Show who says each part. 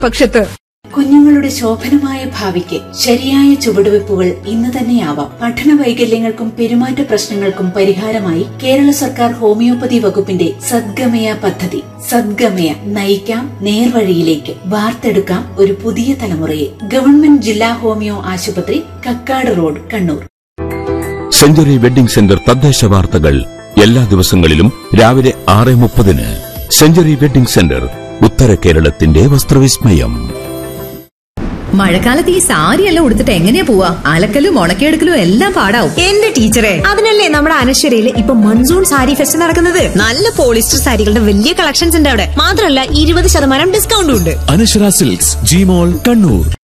Speaker 1: പക്ഷത്ത്
Speaker 2: കുഞ്ഞുങ്ങളുടെ ശോഭനമായ ഭാവിക്ക് ശരിയായ ചുവടുവെപ്പുകൾ ഇന്ന് തന്നെയാവാം പഠന വൈകല്യങ്ങൾക്കും പെരുമാറ്റ പ്രശ്നങ്ങൾക്കും പരിഹാരമായി കേരള സർക്കാർ ഹോമിയോപ്പതി വകുപ്പിന്റെ സദ്ഗമയ പദ്ധതി സദ്ഗമയ നയിക്കാം നേർവഴിയിലേക്ക് വാർത്തെടുക്കാം ഒരു പുതിയ തലമുറയെ ഗവൺമെന്റ് ജില്ലാ ഹോമിയോ ആശുപത്രി Kakkad road Kannur
Speaker 3: century wedding centre തദ്ദേശ വാർത്തകൾ എല്ലാ ദിവസങ്ങളിലും രാവിലെ ആറ് മുപ്പതിന് സെഞ്ചുറി വെഡിംഗ് സെന്റർ ഉത്തര കേരളത്തിന്റെ വസ്ത്രവിസ്മയം
Speaker 4: മഴക്കാലത്ത് ഈ സാരി എല്ലാം ഉടുത്തിട്ട് എങ്ങനെയാ പോവാ അലക്കലും ഉണക്കിയെടുക്കലും എല്ലാം പാടാവും
Speaker 5: എന്റെ ടീച്ചറെ അതിനല്ലേ നമ്മുടെ അനശ്വരയിൽ ഇപ്പൊ മൺസൂൺ സാരി ഫെസ്റ്റ് നടക്കുന്നത് നല്ല പോളിസ്റ്റർ സാരികളുടെ വലിയ കളക്ഷൻസ് ഉണ്ട് അവിടെ മാത്രമല്ല ഇരുപത് ശതമാനം ഡിസ്കൗണ്ടും ഉണ്ട്
Speaker 6: അനശ്വര സിൽക്സ് ജിമോൾ കണ്ണൂർ